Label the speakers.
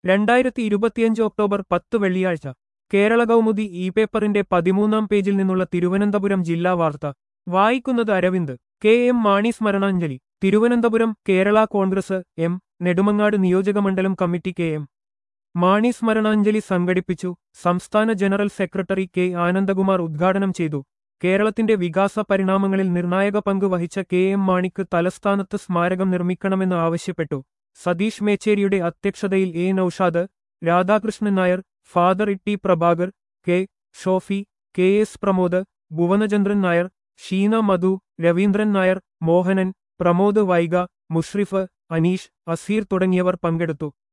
Speaker 1: രണ്ടായിരത്തി ഇരുപത്തിയഞ്ച് ഒക്ടോബർ പത്ത് വെള്ളിയാഴ്ച കേരള കൗമുദി ഇ പേപ്പറിന്റെ പതിമൂന്നാം പേജിൽ നിന്നുള്ള തിരുവനന്തപുരം ജില്ലാ വാർത്ത വായിക്കുന്നത് അരവിന്ദ് കെ എം മാണി സ്മരണാഞ്ജലി തിരുവനന്തപുരം കേരള കോൺഗ്രസ് എം നെടുമങ്ങാട് നിയോജകമണ്ഡലം കമ്മിറ്റി കെ എം മാണി സ്മരണാഞ്ജലി സംഘടിപ്പിച്ചു സംസ്ഥാന ജനറൽ സെക്രട്ടറി കെ ആനന്ദകുമാർ ഉദ്ഘാടനം ചെയ്തു കേരളത്തിന്റെ വികാസ പരിണാമങ്ങളിൽ നിർണായക പങ്ക് വഹിച്ച കെ എം മാണിക്ക് തലസ്ഥാനത്ത് സ്മാരകം നിർമ്മിക്കണമെന്ന് ആവശ്യപ്പെട്ടു സതീഷ് മേച്ചേരിയുടെ അധ്യക്ഷതയിൽ A Noushad Radhakrishnan Nair father E T Prabhakar K Shofi K S Pramod Bhuvanachandran Nair Sheena Madhu Raveendran Nair Mohanan Pramod Vaiga Mushrif Aneesh Aseer തുടങ്ങിയവർ പങ്കെടുത്തു